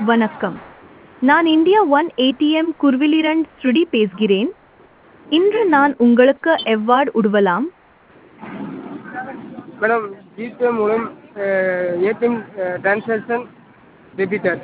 வணக்கம் நான் India one ATM குர்விலிரண்ட் ஸ்ருடி பேசுகிறேன் இன்று நான் உங்களுக்கு எவ்வாறு உதவலாம் மேடம் ஜிபே மூலம் ஏடிஎம் டிரான்சாக்ஷன் டெபிட்டட்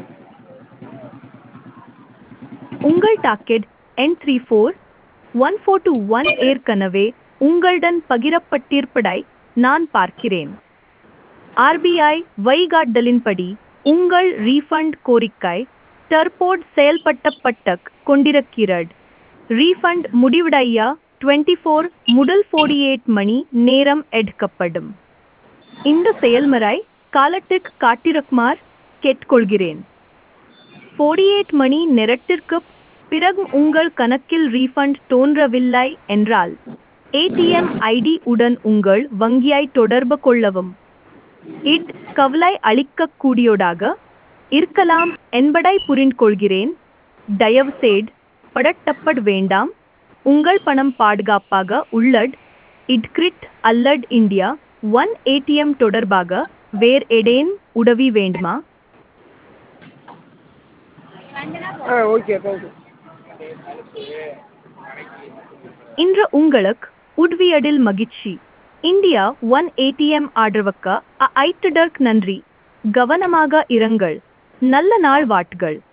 உங்கள் docket N three four one four two one ஏற்கனவே உங்களுடன் பகிரப்பட்டிருப்பதை நான் பார்க்கிறேன் ஆர்பிஐ வழிகாட்டுதலின்படி உங்கள் ரீஃபண்ட் கோரிக்கை தற்போது செயல்பட்டப்பட்ட கொண்டிருக்கிறது ரீஃபண்ட் முடிவடைய டுவெண்ட்டி ஃபோர் முதல் ஃபோர்டி எயிட் மணி நேரம் எடுக்கப்படும் இந்த செயல்முறை காலத்துக்கு காட்டிருக்குமாறு கேட்டுக்கொள்கிறேன் ஃபோர்டி எயிட் மணி நேரத்திற்கு பிறகு உங்கள் கணக்கில் ரீஃபண்ட் தோன்றவில்லை என்றால் ஏடிஎம் ஐடி உடன் உங்கள் வங்கியை தொடர்பு கொள்ளவும் இட் கவலை அளிக்கக்கூடியதாக இருக்கலாம் என்பதை புரிந்து கொள்கிறேன் தயவுசெய்து படட்டப்பட வேண்டாம் உங்கள் பணம் பாதுகாப்பாக உள்ளது இட்கிரிட் அல்லது இந்தியா ஒன் ஏடிஎம் தொடர்பாக வேறு ஏதேனும் உதவி வேண்டுமா ஆ ஓகே தேங்க்யூ இன்று உங்களுக்கு உதவியதில் மகிழ்ச்சி இந்தியா ஒன் ஏடிஎம் ஆதரவுக்கு ஐட்டடர்க் நன்றி கவனமாக இருங்கள் நல்ல நாள் வாட்கள்